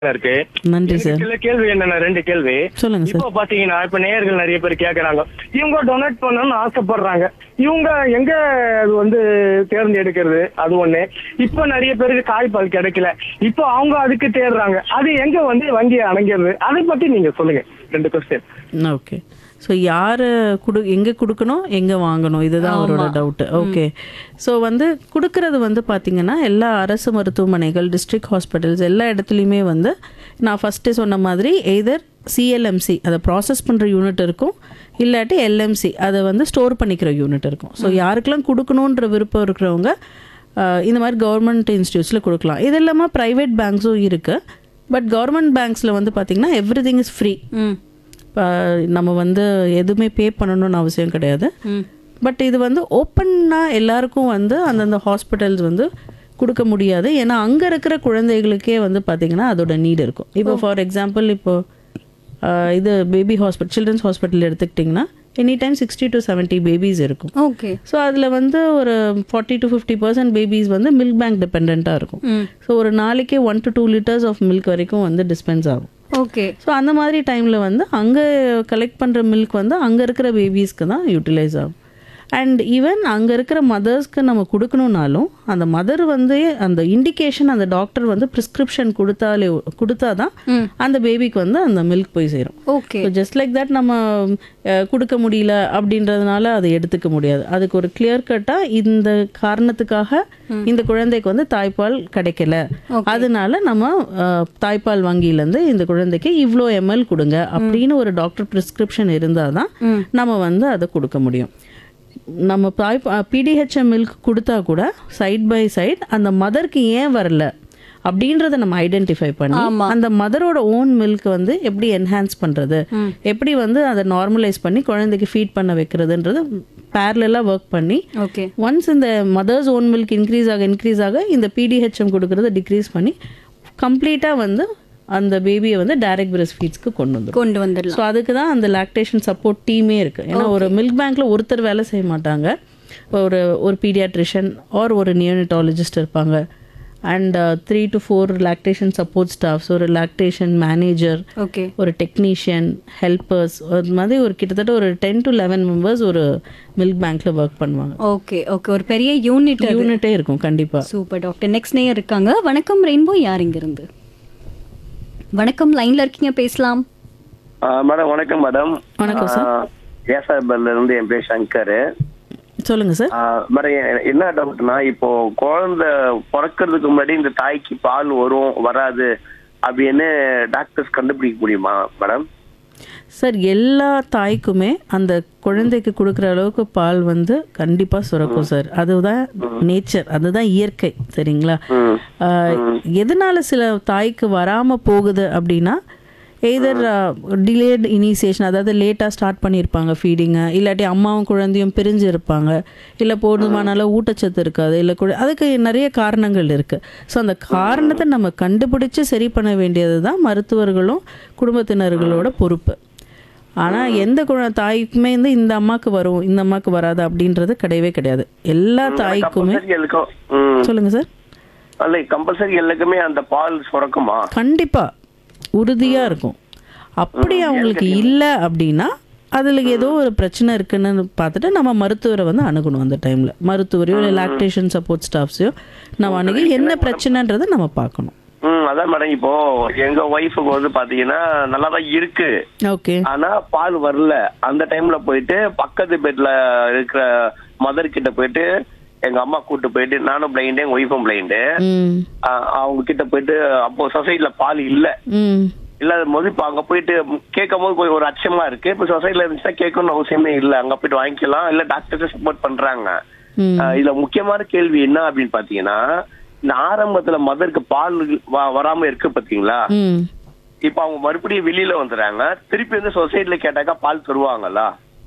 இருக்கு நன்றி எனக்கு சார் சில கேள்வி என்னன்னா ரெண்டு கேள்வி சொல்லுங்க சார் இப்போ பாத்தீங்கன்னா இப்ப நேயர்கள் நிறைய பேர் கேக்குறாங்க இவங்க டொனேட் பண்ணணும்னு ஆசைப்படுறாங்க இவங்க எங்க அது வந்து தேர்ந்தெடுக்கிறது அது ஒண்ணு இப்போ நிறைய பேருக்கு தாய்ப்பால் கிடைக்கல இப்போ அவங்க அதுக்கு தேடுறாங்க அது எங்க வந்து வங்கி அணைங்கிறது அதை பத்தி நீங்க சொல்லுங்க ரெண்டு கொஸ்டின் ஓகே ஸோ யார் குடு எங்கே கொடுக்கணும் எங்கே வாங்கணும் இதுதான் அவரோட டவுட்டு ஓகே ஸோ வந்து கொடுக்கறது வந்து பார்த்தீங்கன்னா எல்லா அரசு மருத்துவமனைகள் டிஸ்ட்ரிக்ட் ஹாஸ்பிட்டல்ஸ் எல்லா இடத்துலையுமே வந்து நான் ஃபஸ்ட்டு சொன்ன மாதிரி எய்தர் சிஎல்எம்சி அதை ப்ராசஸ் பண்ணுற யூனிட் இருக்கும் இல்லாட்டி எல்எம்சி அதை வந்து ஸ்டோர் பண்ணிக்கிற யூனிட் இருக்கும் ஸோ யாருக்கெல்லாம் கொடுக்கணுன்ற விருப்பம் இருக்கிறவங்க ஆஹ், இந்த மாதிரி கவர்மெண்ட் இன்ஸ்டியூட்ஸில் கொடுக்கலாம் இது இல்லாமல் ப்ரைவேட் பேங்க்ஸும் இருக்குது பட் கவர்மெண்ட் பேங்க்ஸில் வந்து பார்த்திங்கன்னா எவ்ரி திங் இஸ் ஃப்ரீ ம் இப்போ நம்ம வந்து எதுவுமே பே பண்ணணும்னு அவசியம் கிடையாது ம் பட் இது வந்து ஓப்பனாக எல்லாருக்கும் வந்து அந்தந்த ஹாஸ்பிட்டல்ஸ் வந்து கொடுக்க முடியாது ஏன்னா அங்கே இருக்கிற குழந்தைகளுக்கே வந்து பார்த்திங்கன்னா அதோட நீட் இருக்கும் இப்போ ஃபார் எக்ஸாம்பிள் இப்போ ஆஹ், இது பேபி ஹாஸ்பிட்டல் சில்ட்ரன்ஸ் ஹாஸ்பிட்டல் எடுத்துக்கிட்டிங்கன்னா any time sixty to seventy babies இருக்கும் ஓகே ஸோ அதில் வந்து ஒரு forty to fifty percent babies வந்து மில்க் பேங்க் டிபெண்ட்டாக இருக்கும் ம் ஸோ ஒரு நாளைக்கே one to two litres of milk வரைக்கும் வந்து டிஸ்பென்ஸ் ஆகும் ஓகே ஸோ அந்த மாதிரி டைமில் வந்து அங்கே கலெக்ட் பண்ணுற மில்க் வந்து அங்கே இருக்கிற பேபிஸ்க்கு தான் யூட்டிலைஸ் ஆகும் அண்ட் ஈவன் அங்கே இருக்கிற மதர்ஸ்க்கு நம்ம கொடுக்கணுன்னாலும் அந்த மதர் வந்து அந்த இண்டிகேஷன் அந்த டாக்டர் வந்து ப்ரிஸ்கிரிப்ஷன் கொடுத்தாலே கொடுத்தா தான் ம். அந்த பேபிக்கு வந்து அந்த மில்க் போய் சேரும் okay so just like that நம்ம அஹ், கொடுக்க முடியல அப்படின்றதுனால அதை எடுத்துக்க முடியாது அதுக்கு ஒரு கிளியர் கட்டாக இந்த காரணத்துக்காக இந்த குழந்தைக்கு வந்து தாய்ப்பால் கிடைக்கல அதனால நம்ம அஹ், தாய்ப்பால் வங்கியிலேருந்து இந்த குழந்தைக்கு இவ்வளோ எம்எல் கொடுங்க அப்படின்னு ஒரு டாக்டர் ப்ரிஸ்கிரிப்ஷன் இருந்தால் தான் ம். நம்ம வந்து அதை கொடுக்க முடியும் நம்ம தாய் பிடிஹெச்எம் மில்க் கொடுத்தா கூட சைட் பை சைட் அந்த மதருக்கு ஏன் வரல அப்படின்றத நம்ம ஐடென்டிஃபை பண்ணி ஆமா. அந்த மதரோட ஓன் மில்க் வந்து எப்படி என்ஹான்ஸ் பண்றது எப்படி வந்து அதை நார்மலைஸ் பண்ணி குழந்தைக்கு ஃபீட் பண்ண வைக்கிறதுன்றது பேரலாக ஒர்க் பண்ணி ஓகே ஒன்ஸ் இந்த மதர்ஸ் ஓன் மில்க் இன்க்ரீஸ் ஆக இன்க்ரீஸ் ஆக இந்த பிடிஹெச்எம் கொடுக்கறத டிக்ரீஸ் பண்ணி கம்ப்ளீட்டாக வந்து அந்த பேபியை வந்து டைரக்ட் பிரஸ்ட் ஃபீட்ஸ்க்கு கொண்டு வந்துடும் கொண்டு வந்துடலாம் ஸோ அதுக்கு தான் அந்த லாக்டேஷன் சப்போர்ட் டீமே இருக்குது ஏன்னா ஒரு மில்க் பேங்க்ல ஒருத்தர் வேலை செய்ய மாட்டாங்க ஒரு ஒரு பீடியாட்ரிஷியன் ஆர் ஒரு நியோனிட்டாலஜிஸ்ட் இருப்பாங்க and three to four lactation support staffs ஒரு லாக்டேஷன் மேனேஜர் ஓகே ஒரு டெக்னீஷியன் ஹெல்ப்பர்ஸ் அது மாதிரி ஒரு கிட்டத்தட்ட ஒரு டென் டு லெவன் மெம்பர்ஸ் ஒரு மில்க் பேங்க்ல ஒர்க் பண்ணுவாங்க ஓகே ஓகே ஒரு பெரிய யூனிட் யூனிட்டே இருக்கும் கண்டிப்பாக சூப்பர் டாக்டர் நெக்ஸ்ட் நேயர் இருக்காங்க வணக்கம் ரெயின்போ யார் இங்க இருந்து வணக்கம் லைன்ல இருக்கீங்க பேசலாம் மேடம் வணக்கம் மேடம் வணக்கம் சார் ஏசாபர்ல இருந்து என் பேர் சங்கர் சொல்லுங்க சார் மேடம் எ- என்ன டவுட்னா இப்போ குழந்தை பிறக்கிறதுக்கு முன்னாடி இந்த தாய்க்கு பால் வரும் வராது அப்படின்னு டாக்டர்ஸ் கண்டுபிடிக்க முடியுமா மேடம் சார் எல்லா தாய்க்குமே அந்த குழந்தைக்கு கொடுக்குற அளவுக்கு பால் வந்து கண்டிப்பாக சுரக்கும் சார் அதுதான் நேச்சர் அதுதான் இயற்கை சரிங்களா ஆஹ், எதனால சில தாய்க்கு வராமல் போகுது அப்படின்னா எய்தர் டிலேட் இனிஷியேஷன் அதாவது லேட்டாக ஸ்டார்ட் பண்ணியிருப்பாங்க ஃபீடிங்கை இல்லாட்டி அம்மாவும் குழந்தையும் பிரிஞ்சு இருப்பாங்க இல்லை போதுமான அளவு ஊட்டச்சத்து இருக்காது இல்லை கூட அதுக்கு நிறைய காரணங்கள் இருக்குது ஸோ அந்த காரணத்தை நம்ம கண்டுபிடிச்சு சரி பண்ண வேண்டியது தான் மருத்துவர்களும் குடும்பத்தினர்களோட பொறுப்பு ஆனால் எந்த குழ தாய்க்குமே வந்து இந்த அம்மாவுக்கு வரும் இந்த அம்மாவுக்கு வராது அப்படின்றது கிடையவே கிடையாது எல்லா தாய்க்குமே கம்பல்சரி எல்லாருக்கும் ம். சொல்லுங்க சார் அல்ல கம்பல்சரி எல்லாருக்குமே அந்த பால் சுரக்குமா கண்டிப்பா உறுதியா இருக்கும் அப்படி அவங்களுக்கு இல்லை அப்படின்னா அதில் ஏதோ ஒரு பிரச்சனை இருக்குன்னு பார்த்துட்டு நம்ம மருத்துவரை வந்து அணுகணும் அந்த டைமில் மருத்துவரையோ இல்லை லாக்டேஷன் சப்போர்ட் ஸ்டாஃப்ஸையோ நம்ம அணுகி என்ன பிரச்சனைன்றதை நம்ம பார்க்கணும் ம் அதான் மேடம் இப்போ எங்க ஒய்ஃபுக்கு வந்து பாத்தீங்கன்னா நல்லா தான் இருக்கு ஓகே ஆனா பால் வரல அந்த டைம்ல போயிட்டு பக்கத்து பெட்ல இருக்கிற மதர் கிட்ட போயிட்டு எங்க அம்மா கூட்டு போயிட்டு நானும் பிளைண்டு எங்க ஒய்ஃபும் பிளைண்டு ம் அவங்க கிட்ட போயிட்டு அப்போ சொசைட்டில பால் இல்ல ம் இல்லாத போது இப்ப அங்க போயிட்டு கேட்கும் போது கொஞ்சம் ஒரு அச்சமா இருக்கு இப்ப சொசைட்டில இருந்துச்சுன்னா கேட்கணும்னு அவசியமே இல்ல அங்க போயிட்டு வாங்கிக்கலாம் இல்ல டாக்டர்ஸ் சப்போர்ட் பண்றாங்க ம். ஆஹ் இதுல முக்கியமான கேள்வி என்ன அப்படின்னு பாத்தீங்கன்னா இந்த ஆரம்பத்துல மதருக்கு பால் வ- வராம இருக்கு பாத்தீங்களா ம் இப்ப அவங்க மறுபடியும் வெளியில வந்துடுறாங்க திருப்பி வந்து சொசைட்டில கேட்டாக்கா பால் தருவாங்களா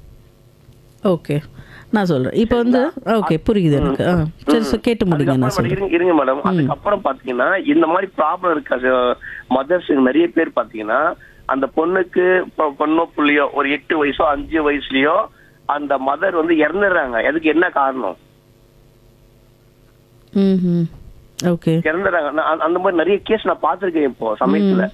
ஓகே நான் சொல்கிறேன் இப்போ வந்து ஓகே புரியுது எனக்கு ஆ சரி சார் கேட்டு முடிங்க நான் அதுக்கப்புறம் சொல்கிறேன் இருங்க இருங்க மேடம் அதுக்கப்புறம் பாத்தீங்கன்னா இந்த மாதிரி ப்ராப்ளம் இருக்க மதர்ஸ் நிறைய பேர் பாத்தீங்கன்னா அந்த பொண்ணுக்கு பொ- பொண்ணோ புள்ளையோ ஒரு எட்டு வயசோ அஞ்சு வயசுலயோ அந்த மதர் வந்து இறந்துடுறாங்க அதுக்கு என்ன காரணம் ம் ம் ஓகே இறந்துறாங்க நான் அந்த- அந்த மாதிரி நிறைய கேஸ் நான் பார்த்திருக்கேன் இப்போ சமயத்துல